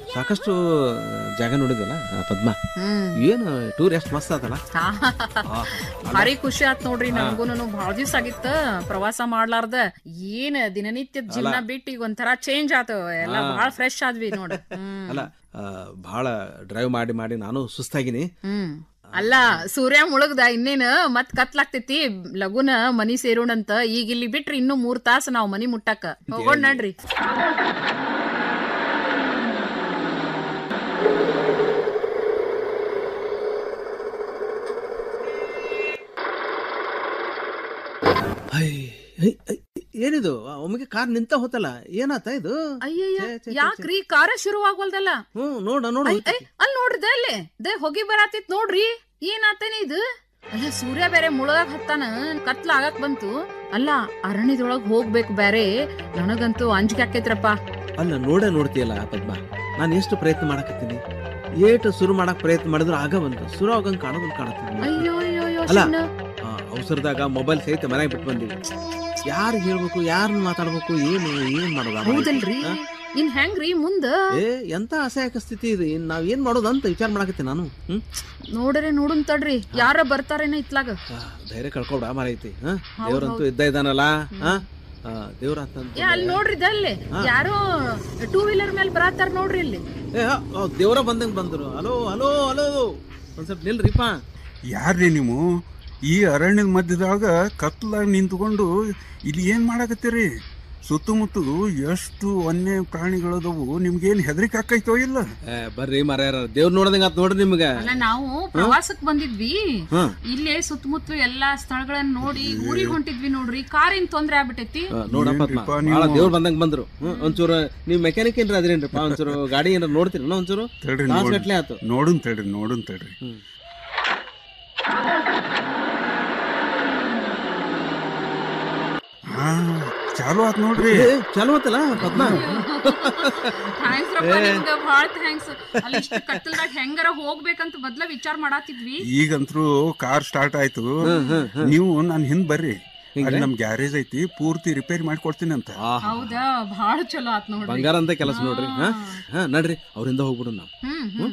ಸಾಕಷ್ಟು ಜಾಗ ನೋಡಿದಲ್ಲ ಆ, ಪದ್ಮ ಹ್ಮ್ ಏನು ಟೂರ್ ಎಷ್ಟು ಮಸ್ತ್ ಆತಲ್ಲ ಹಾ. ಭಾರಿ ಖುಷಿ ಆತ್ ನೋಡ್ರಿ ನನ್ಗೂನು ಭಾಳ ದಿವ್ಸ ಆಗಿತ್ತ ಪ್ರವಾಸ ಮಾಡ್ಲಾರ್ದ ಏನ್ ದಿನನಿತ್ಯದ ಜೀವನ ಬಿಟ್ಟು ಈಗ ಒಂಥರ ಚೇಂಜ್ ಆತ ಎಲ್ಲ ಭಾಳ ಫ್ರೆಶ್ ಆದ್ವಿ ನೋಡ್ ಹ್ಮ್ ಅಲ್ಲ ಆ, ಭಾಳ ಡ್ರೈವ್ ಮಾಡಿ ಮಾಡಿ ನಾನು ಸುಸ್ತಾಗಿನಿ ಹ್ಮ್ ಅಲ್ಲ ಸೂರ್ಯ ಮುಳುಗ್ದ ಇನ್ನೇನ್ ಮತ್ ಕತ್ಲಾಗ್ತೈತಿ ಲಗುನ ಮನಿ ಸೇರೋಣಂತ ಈಗ ಇಲ್ಲಿ ಬಿಟ್ರಿ ಇನ್ನು ಮೂರ್ ತಾಸ ನಾವ್ ಮನಿ ಮುಟ್ಟಕ್ಕ ಹೋಗೋಣ ನಡ್ರಿ ಹೈ, ಹೈ, ಹೈ, ಏನಿದು ಒಮ್ಮೆಗೆ ಕಾರ್ ನಿಂತ ಹೋತಲ್ಲ ಏನಾತ ಇದು ಅಯ್ಯಯ್ಯ ಛೇ, ಛೇ, ಛೇ, ಯಾಕ್ರಿ ಕಾರ ಶುರು ಆಗ್ವಲ್ದಲ್ಲ ಹ್ಮ್ ನೋಡ ನೋಡು ಐ ಐ ಅಲ್ ನೋಡ್ರಿ ಅಲ್ಲಿ ದೇ ಹೊಗಿ ಬರಾತಿತ್ ನೋಡ್ರಿ ಏನಾತೇನೆ ಇದು ಅಲ್ಲ ಸೂರ್ಯ ಬೇರೆ ಮುಳಗಾಕ್ ಹತ್ತಾನ ಕತ್ಲ ಆಗಕ್ ಬಂತು ಅಲ್ಲ ಅರಣ್ಯದೊಳಗ್ ಹೋಗ್ಬೇಕು ಬೇರೆ ನನಗಂತೂ ಅಂಜಿಕೆ ಆಕೈತ್ರಪ್ಪ ಅಲ್ಲ ನೋಡೇ ನೋಡ್ತೀಯಲ್ಲ ಪದ್ಮ ನಾನು ಎಷ್ಟು ಪ್ರಯತ್ನ ಮಾಡಕತ್ತೀನಿ ಏಟು ಶುರು ಮಾಡಕ್ ಪ್ರಯತ್ನ ಮಾಡಿದ್ರು ಆಗ ಬಂತು ಶುರು ಆಗಂಗ್ ಕಾಣೋದನ್ನ ಕಾಣತ್ತೀನಿ ಅಯ್ಯೋ ಅಯ್ಯೋ ಅಯ್ಯೋ ಅಲ್ಲ. ಶಿವ್ನ. ಆ, ಅವಸರದಾಗ ಮೊಬೈಲ್ ಸಹಿತ ಮನೆಗೆ ಬಿಟ್ಟು ಬಂದಿವಿ ಯಾರು ಹೇಳ್ಬೇಕು ಯಾರನ್ನ ಮಾತಾಡ್ಬೇಕು ಏನು ಏನ್ ಮಾಡೋದು ಹೌದಲ್ರಿ ಆ? ಇನ್ ಹೆಂಗ್ರಿ ಮುಂದ ಏ ಎಂತ ಅಸಹಾಯಕ ಸ್ಥಿತಿ ಇದು ಇನ್ ನಾವ್ ಏನ್ ಮಾಡೋದು ಅಂತ ವಿಚಾರ ಮಾಡಕತ್ತೀನಿ ನಾನು ಹ್ಮ್ ನೋಡ್ರಿ ನೋಡುನ್ ತಡ್ರಿ ಯಾರ ಬರ್ತಾರೇನ ಇತ್ಲಾಗ ಆ, ಧೈರ್ಯ ಕಳ್ಕೊಬೇಡ ಮಾರೈತಿ ಹಾ ದೇವ್ರಂತೂ ಇದ್ದ ಇದ್ದಾನಲ್ಲ ಹಾ ದೇವ್ರ ಏ ಅಲ್ಲಿ ನೋಡ್ರಿ ಅಲ್ಲಿ ಯಾರೋ ಟೂ ವೀಲರ್ ಮೇಲೆ ಬರಾತಾರ ನೋಡ್ರಿ ಇಲ್ಲಿ ಏ ಆ, ಆ, ದೇವ್ರ ಬಂದಂಗ್ ಬಂದ್ರು ಹಲೋ ಹಲೋ ಹಲೋ ಒಂದ್ ಸ್ವಲ್ಪ ನಿಲ್ರಿಪ್ಪ ಯಾರ್ರಿ ನೀವು ಈ ಅರಣ್ಯದ ಮಧ್ಯದಾಗ ಕತ್ಲಾಗ ನಿಂತ್ಕೊಂಡು ಇಲ್ಲಿ ಏನ್ ಮಾಡಕತ್ತೀರಿ ಸುತ್ತಮುತ್ತಲು ಎಷ್ಟು ವನ್ಯ ಪ್ರಾಣಿಗಳದವು ನಿಮ್ಗೇನ್ ಹೆದರಿಕೆ ಆಕೈತೋ ಇಲ್ಲ ಏ ಬರ್ರಿ ಮಾರ್ಯಾರ ದೇವ್ರ ನೋಡ್ದಂಗ ಆತ್ ನೋಡ್ರಿ ನಿಮ್ಗ ಅಲ್ಲ ನಾವು ಪ್ರವಾಸಕ್ ಬಂದಿದ್ವಿ ಹ್ಮ್ ಇಲ್ಲೇ ಸುತ್ತಮುತ್ತಲು ಎಲ್ಲಾ ಸ್ಥಳಗಳನ್ನ ನೋಡಿ ಊರಿಗೆ ಹೊಂಟಿದ್ವಿ ನೋಡ್ರಿ ಕಾರಿನ ತೊಂದ್ರೆ ಆಗ್ಬಿಟ್ಟೈತಿ ಆ, ನೋಡಪ್ಪ ಏನ್ರಿಪ್ಪ ಭಾಳ ನೀವು? ದೇವ್ರ ಬಂದಂಗ ಬಂದ್ರು ಹ್ಮ್ ಒಂಚೂರು ನೀವ್ ಮೆಕ್ಯಾನಿಕ್ ಏನ್ರ ಅದ್ರೇನ್ರಿಪ್ಪ ಒಂಚೂರು ಗಾಡಿ ಏನಾರ ನೋಡ್ತೀರಿ ಒಂಚೂರು ತಡ್ರಿ ತಾಸ್ ನೋಡ್ ಗಟ್ಲೆ ಆತು ನೋಡುನ್ ತಡ್ರಿ ನೋಡುನ್ ತಡ್ರಿ ಹ್ಮ್. ಹಾ ಚಾಲು ಆತ್ ನೋಡ್ರಿ ಏ, ಚಲೋ ಆತಲ್ಲ ಪದ್ಮ ಥ್ಯಾಂಕ್ಸ್ ರಪ್ಪ ನಿಮ್ಗ ಭಾಳ ಥ್ಯಾಂಕ್ಸ್ ಅಲ್ಲಿ ಇಷ್ಟು ಕತ್ತಲ್ದಾಗ ಹೆಂಗಾರ ಹೋಗ್ಬೇಕಂತ ಮೊದ್ಲ ವಿಚಾರ ಮಾಡಾತಿದ್ವಿ ಈಗಂತ್ರು ಕಾರ್ ಸ್ಟಾರ್ಟ್ ಆಯ್ತು ನೀವು ನಾನು ಹಿಂದ್ ಬರ್ರಿ ಅಲ್ಲಿ ನಮ್ ಗ್ಯಾರೇಜ್ ಐತಿ ಪೂರ್ತಿ ರಿಪೇರಿ ಮಾಡ್ಕೊಡ್ತೀನಿ ಅಂತ ಆಹಾ. ಹೌದಾ ಭಾಳ ಚಲೋ ಆತ್ ನೋಡ್ರಿ ಬಂಗಾರ ಅಂತ ಕೆಲಸ ನೋಡ್ರಿ ಹಾ ಹಾ ನಡ್ರಿ ಅವ್ರಿಂದ ಹೋಗ್ಬಿಡು ನಾವು ಹ್ಮ್ ಹ್ಮ್